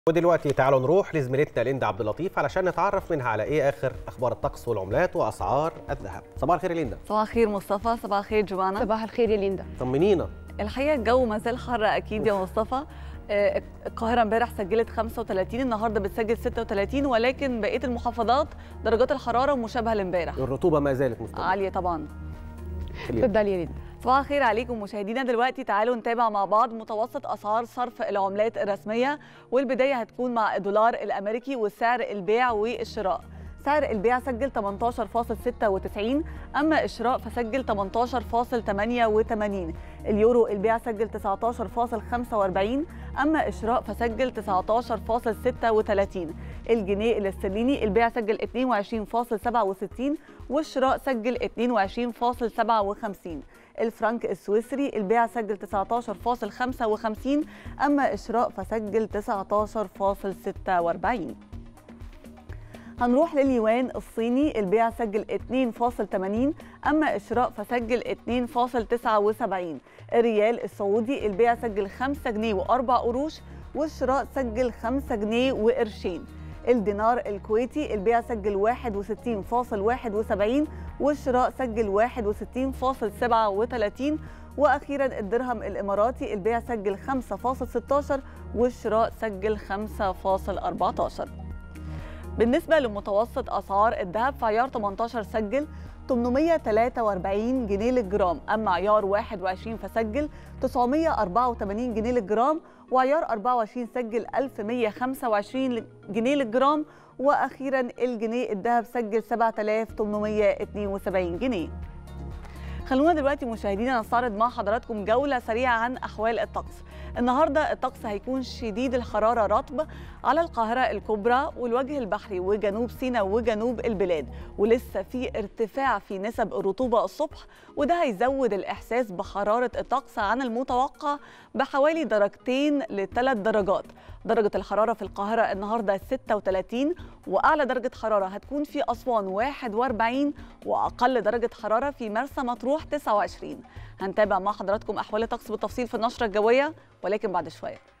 ودلوقتي تعالوا نروح لزميلتنا ليندا عبد اللطيف علشان نتعرف منها على ايه اخر اخبار الطقس والعملات واسعار الذهب صباح الخير يا ليندا صباح الخير مصطفى صباح الخير جوانا صباح الخير يا ليندا طمنينا الحقيقه الجو ما زال حر اكيد يا مصطفى آه، القاهرة امبارح سجلت 35 النهارده بتسجل 36 ولكن بقية المحافظات درجات الحرارة مشابهة لامبارح الرطوبه ما زالت مستمره عالية طبعا خلينا. اتفضلي يا ليندا صباح الخير عليكم مشاهدينا دلوقتي تعالوا نتابع مع بعض متوسط اسعار صرف العملات الرسميه والبدايه هتكون مع الدولار الامريكي وسعر البيع والشراء سعر البيع سجل 18.96 اما الشراء فسجل 18.88 اليورو البيع سجل 19.45 اما الشراء فسجل 19.36 الجنيه الاسترليني البيع سجل 22.67 والشراء سجل 22.57 الفرنك السويسري البيع سجل 19.55 أما الشراء فسجل 19.46 هنروح لليوان الصيني البيع سجل 2.80 أما الشراء فسجل 2.79 الريال السعودي البيع سجل 5 جنيه و4 قروش والشراء سجل 5 جنيه وقرشين الدينار الكويتي البيع سجل 61.71 والشراء سجل 61.37 واخيرا الدرهم الاماراتي البيع سجل 5.16 والشراء سجل 5.14 بالنسبه لمتوسط اسعار الذهب فعيار 18 سجل 843 جنيه للجرام اما عيار 21 فسجل 984 جنيه للجرام وعيار 24 سجل 1125 جنيه للجرام واخيرا الجنيه الذهب سجل 7872 جنيه خلونا دلوقتي مشاهدينا نستعرض مع حضراتكم جولة سريعة عن أحوال الطقس النهاردة الطقس هيكون شديد الحرارة رطب على القاهرة الكبرى والوجه البحري وجنوب سيناء وجنوب البلاد ولسه في ارتفاع في نسب الرطوبة الصبح وده هيزود الإحساس بحرارة الطقس عن المتوقع بحوالي درجتين لثلاث درجات درجة الحرارة في القاهرة النهاردة 36 وأعلى درجة حرارة هتكون في أسوان 41 وأقل درجة حرارة في مرسى مطروح 29 هنتابع مع حضراتكم أحوال الطقس بالتفصيل في النشرة الجوية ولكن بعد شوية